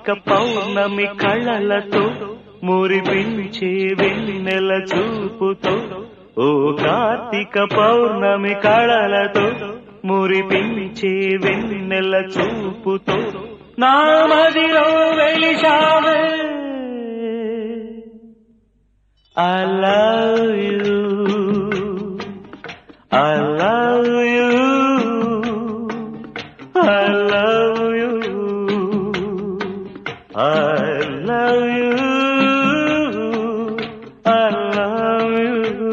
కార్తీక పౌర్ణమి కళలతో మురిపించే వెన్నెల చూపుతో ఓ కార్తీక పౌర్ణమి కళలతో మురిపించే వెన్నెల చూపుతో నా మదిలో వెలిశావే I love you. I love you. I love you. I love you. I love you.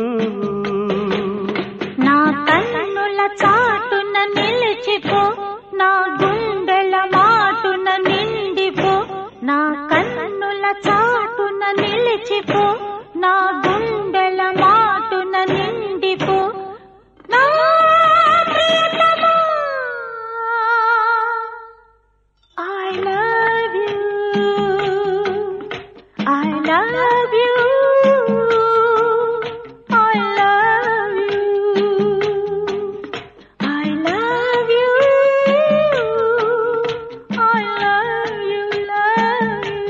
నా కన్నుల చాటున నిలిచిపో నా గుండెల మాటున నిండిపో నా కన్నుల చాటున నిలిచిపో నా గుండెల మాటున నిండిపో నా ప్రియతమా I love you I love you I love you I love you I love you love you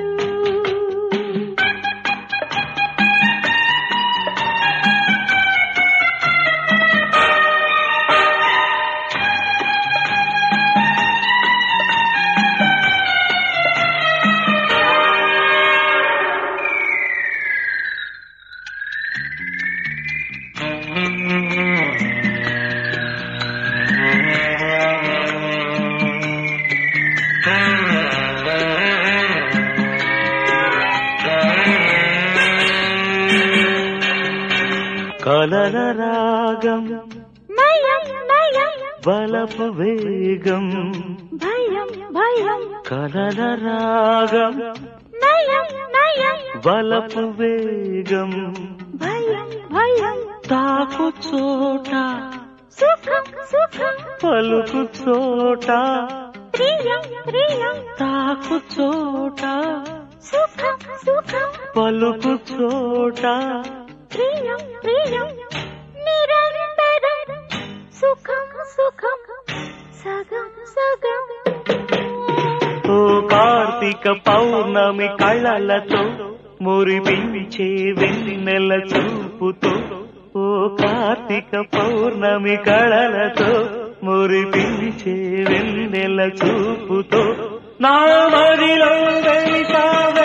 కలల రాగం నయం నయం బలపు వేగం భయం భయం కలల రాగం నయం నయం బలపు వేగం భయం భయం తాకు చోట సుఖం సుఖం పలుకు చోట ప్రియం ప్రియం తాకు చోట సుఖం సుఖం పలుకు చోట ప్రియం ప్రియం నిరంతరం సుఖం సుఖం సగం సగం ఓ కార్తీక పౌర్ణమి కళలతో మురిపించే వెన్నెల చూపుతో ఓ కార్తీక పౌర్ణమి కళలతో మురిపించే వెన్నెల చూపుతో నా మదిలో వెలిసావే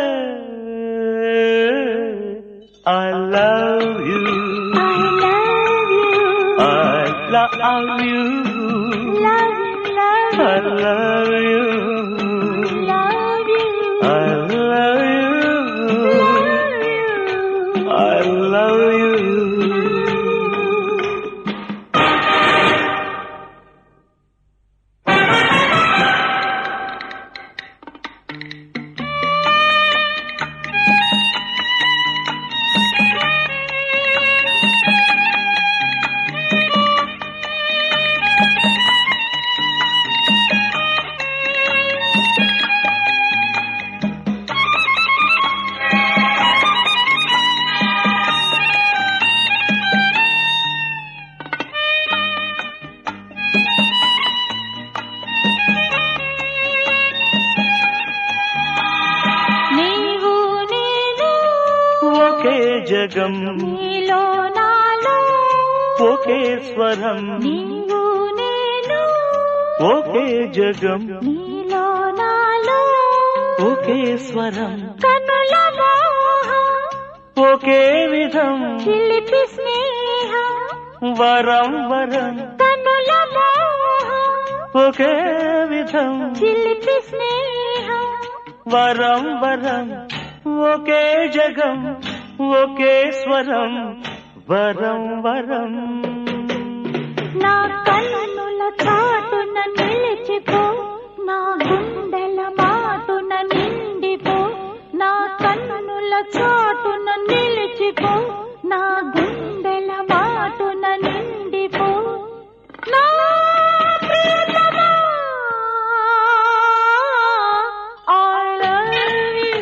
I love you. I love you I love you. love I love love you. love you I love you. I love you. నీవు నేను ఒకే జగం నీలో నాలో ఒకే స్వరం నీవు నేను ఒకే జగం నీలో నాలో ఒకే స్వరం కనుల మోహం ఒకే విధం చిలిపి స్నేహం వరం వరం కనుల మోహం ఒకే విధం చిలిపి స్నేహం వరం వరం ఒకే జగం ఒకే స్వరం వరం వరం నా కన్నుల చాటున నిలిచిపో నా గుండెల మాటున నిండిపో నా కన్నుల చాటున నిలిచిపో నా గుండెల మాటున నిండిపో నా ప్రియతమా I love you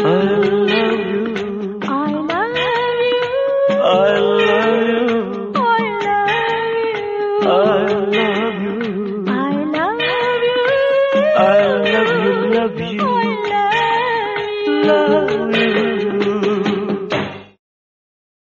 I love you. I love you I love you. I love you I love